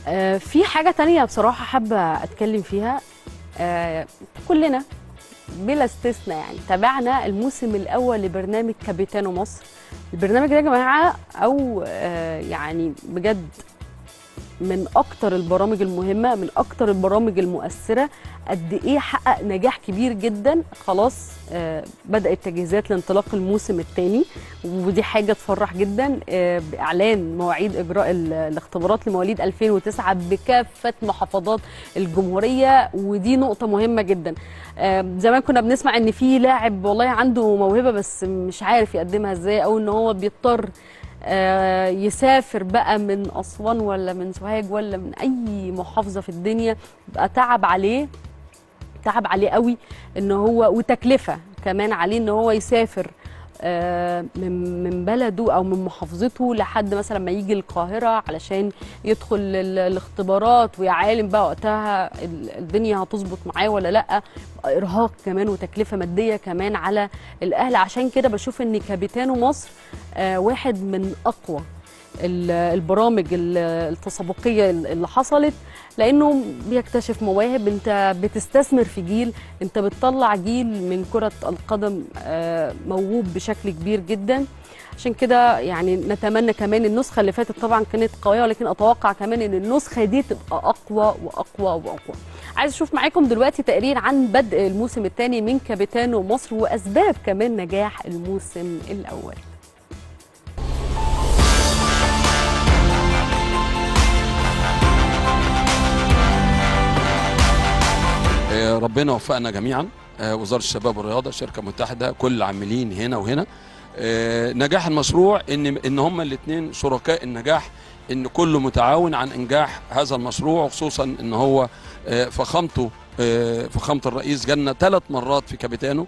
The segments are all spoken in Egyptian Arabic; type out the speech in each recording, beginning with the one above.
آه، في حاجة تانية بصراحة حابة أتكلم فيها آه، كلنا بلا استثناء يعني تابعنا الموسم الأول لبرنامج كابيتانو مصر البرنامج ده يا جماعة أو آه، يعني بجد من أكتر البرامج المهمة من أكتر البرامج المؤثرة قد إيه حقق نجاح كبير جدا خلاص آه، بدأت تجهيزات لانطلاق الموسم الثاني ودي حاجة تفرح جدا آه، بإعلان مواعيد إجراء ال- الاختبارات لمواليد 2009 بكافة محافظات الجمهورية ودي نقطة مهمة جدا آه، زمان كنا بنسمع إن في لاعب والله عنده موهبة بس مش عارف يقدمها إزاي أو إن هو بيضطر آه، يسافر بقى من أسوان ولا من سوهاج ولا من أي محافظة في الدنيا بقى تعب عليه تعب عليه قوي ان هو وتكلفه كمان عليه ان هو يسافر آه، من من بلده او من محافظته لحد مثلا ما يجي القاهره علشان يدخل ال- الاختبارات ويا عالم بقى وقتها ال- الدنيا هتظبط معاه ولا لا ارهاق كمان وتكلفه ماديه كمان على الاهل عشان كده بشوف ان كابيتانو مصر آه، واحد من اقوى ال- البرامج ال- التسابقيه اللي حصلت لانه بيكتشف مواهب انت بتستثمر في جيل انت بتطلع جيل من كره القدم آه، موهوب بشكل كبير جدا عشان كده يعني نتمنى كمان النسخه اللي فاتت طبعا كانت قويه ولكن اتوقع كمان ان النسخه دي تبقى اقوى واقوى واقوى عايز اشوف معاكم دلوقتي تقرير عن بدء الموسم الثاني من كابيتانو مصر واسباب كمان نجاح الموسم الاول آه، ربنا وفقنا جميعا آه، وزاره الشباب والرياضه شركه متحده كل العاملين هنا وهنا آه، نجاح المشروع ان ان هما الاثنين شركاء النجاح ان كله متعاون عن انجاح هذا المشروع وخصوصا ان هو آه، فخامته آه، فخامه الرئيس جالنا ثلاث مرات في كابيتانو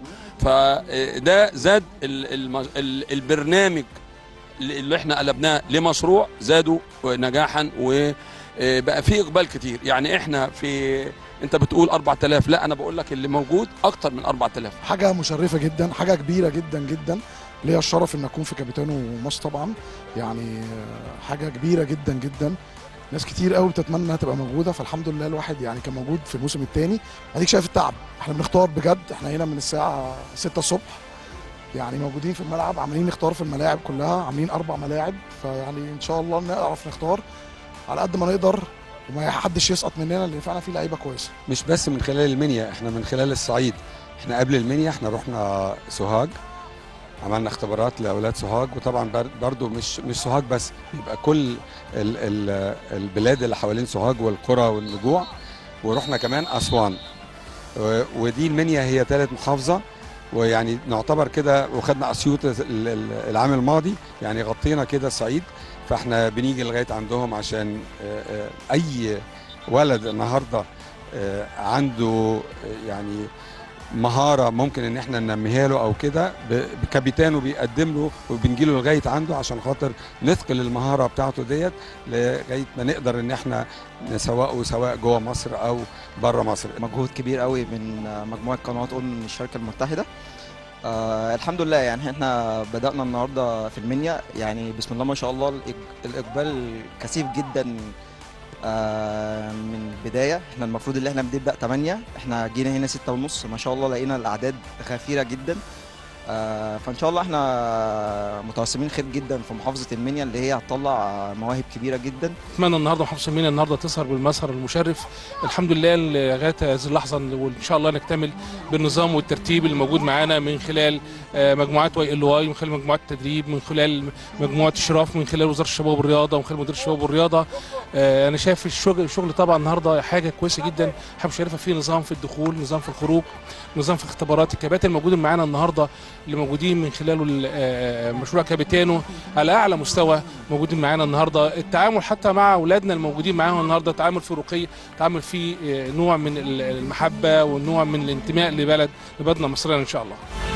فده زاد ال- الم- ال- البرنامج اللي احنا قلبناه لمشروع زادوا نجاحا وبقى فيه اقبال كتير يعني احنا في انت بتقول 4000 لا انا بقول لك اللي موجود اكتر من 4000 حاجه مشرفه جدا حاجه كبيره جدا جدا ليا الشرف ان اكون في كابيتانو مصر طبعا يعني آه، حاجه كبيره جدا جدا ناس كتير قوي بتتمنى انها تبقى موجوده فالحمد لله الواحد يعني كان موجود في الموسم الثاني اديك شايف التعب احنا بنختار بجد احنا هنا من الساعه 6 الصبح يعني موجودين في الملعب عاملين نختار في الملاعب كلها عاملين اربع ملاعب فيعني ان شاء الله نعرف نختار على قد ما نقدر وما حدش يسقط مننا لان فعلا في لعيبه كويسه مش بس من خلال المنيا احنا من خلال الصعيد احنا قبل المنيا احنا رحنا سوهاج عملنا اختبارات لاولاد سوهاج وطبعا بر- برضو مش مش سوهاج بس بيبقى كل ال ال البلاد اللي حوالين سوهاج والقرى والنجوع ورحنا كمان اسوان و- ودي المنيا هي ثالث محافظه ويعني نعتبر كده وخدنا اسيوط ال- ال- العام الماضي يعني غطينا كده الصعيد فاحنا بنيجي لغايه عندهم عشان آه، آه، اي ولد النهارده آه، عنده آه، يعني مهاره ممكن ان احنا ننميها له او كده ب- بكابيتانو بيقدم له وبنجي له لغايه عنده عشان خاطر نثقل المهاره بتاعته ديت لغايه ما نقدر ان احنا نسوقه سواء جوه مصر او بره مصر مجهود كبير قوي من مجموعه قنوات اون من الشركه المتحده آه الحمد لله يعني احنا بدأنا النهارده في المنيا يعني بسم الله ما شاء الله الإق- الإقبال كثيف جدا آه من البداية احنا المفروض اللي احنا بنبدأ 8 احنا جينا هنا ستة ونص ما شاء الله لقينا الأعداد غفيرة جدا آه فإن شاء الله احنا متوسمين خير جدا في محافظة المنيا اللي هي هتطلع مواهب كبيرة جدا اتمنى النهارده محافظه المنيا النهارده تظهر بالمظهر المشرف الحمد لله لغايه هذه اللحظه وان شاء الله نكتمل بالنظام والترتيب اللي موجود معانا من خلال آه، مجموعات واي ال واي من خلال مجموعات التدريب من خلال مجموعه الشراف من خلال وزاره الشباب والرياضه ومن خلال مدير الشباب والرياضه آه، انا شايف الشغل الشغل طبعا النهارده حاجه كويسه جدا حاجه مشرفه في نظام في الدخول نظام في الخروج نظام في اختبارات الكباتن الموجودين معانا النهارده اللي موجودين من خلاله ال- آه، مشروع كابيتانو على اعلى مستوى موجودين معانا النهارده التعامل حتى مع اولادنا الموجودين معاهم النهارده تعامل في رقي تعامل في آه، نوع من ال- المحبه والنوع من الانتماء لبلد لبلدنا مصرنا ان شاء الله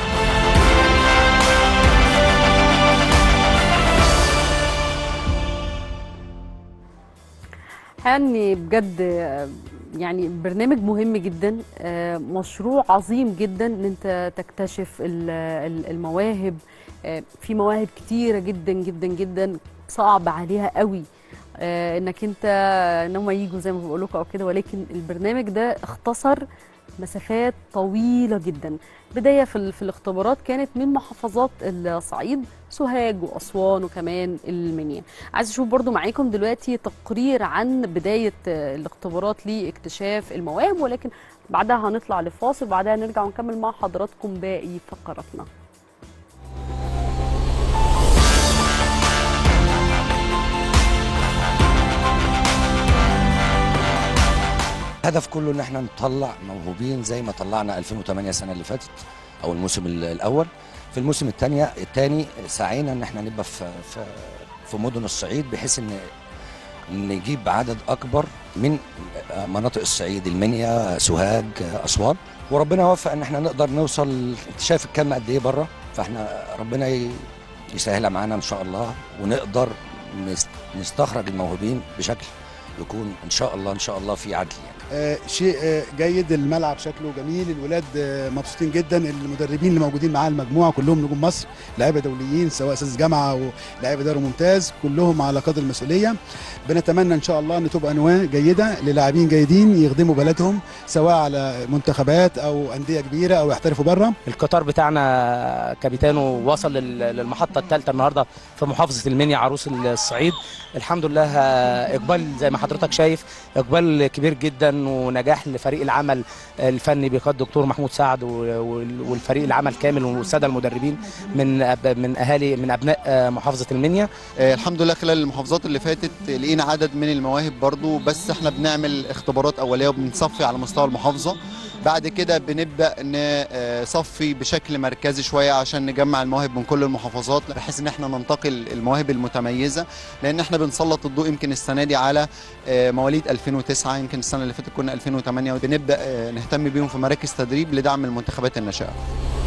يعني بجد آه، يعني برنامج مهم جدا آه، مشروع عظيم جدا ان انت تكتشف ال- ال- المواهب آه، في مواهب كتيره جدا جدا جدا صعب عليها قوي آه، انك انت ان هم يجوا زي ما بقول لكم او كده ولكن البرنامج ده اختصر مسافات طويله جدا بدايه في, ال- في الاختبارات كانت من محافظات الصعيد سوهاج واسوان وكمان المنيا عايز اشوف برضو معاكم دلوقتي تقرير عن بدايه آه، الاختبارات لاكتشاف المواهب ولكن بعدها هنطلع لفاصل بعدها نرجع ونكمل مع حضراتكم باقي فقراتنا الهدف كله ان احنا نطلع موهوبين زي ما طلعنا 2008 السنه اللي فاتت او الموسم ال- الاول في الموسم الثاني الثاني سعينا ان احنا نبقى في في في مدن الصعيد بحيث ان نجيب عدد اكبر من مناطق الصعيد المنيا سوهاج اسوان وربنا وفق ان احنا نقدر نوصل انت شايف الكلمه قد ايه بره فاحنا ربنا ي- يسهلها معانا ان شاء الله ونقدر نس- نستخرج الموهوبين بشكل يكون ان شاء الله ان شاء الله في عدل يعني آه، شيء آه، جيد الملعب شكله جميل الولاد آه، مبسوطين جدا المدربين اللي موجودين معاه المجموعه كلهم نجوم مصر لعيبه دوليين سواء اساس جامعه او لعيبه دوري ممتاز كلهم على قدر المسؤوليه بنتمنى ان شاء الله ان تبقى نواه جيده للاعبين جيدين يخدموا بلدهم سواء على منتخبات او انديه كبيره او يحترفوا بره القطار بتاعنا كابيتانو وصل لل- للمحطة الثالثة النهاردة في محافظة المنيا عروس الصعيد الحمد لله آه، إقبال زي ما حضرتك شايف إقبال كبير جدا ونجاح لفريق العمل الفني بقيادة الدكتور محمود سعد و- وال- والفريق العمل كامل والسادة المدربين من أب- من أهالي من أبناء آه، محافظة المنيا آه، الحمد لله خلال المحافظات اللي فاتت لقينا عدد من المواهب برضو بس احنا بنعمل اختبارات اوليه وبنصفي على مستوى المحافظه بعد كده بنبدا نصفي بشكل مركزي شويه عشان نجمع المواهب من كل المحافظات بحيث ان احنا ننتقل المواهب المتميزه لان احنا بنسلط الضوء يمكن السنه دي على آه، مواليد 2009 يمكن السنه اللي فاتت كنا 2008 وبنبدا آه، نهتم بيهم في مراكز تدريب لدعم المنتخبات الناشئه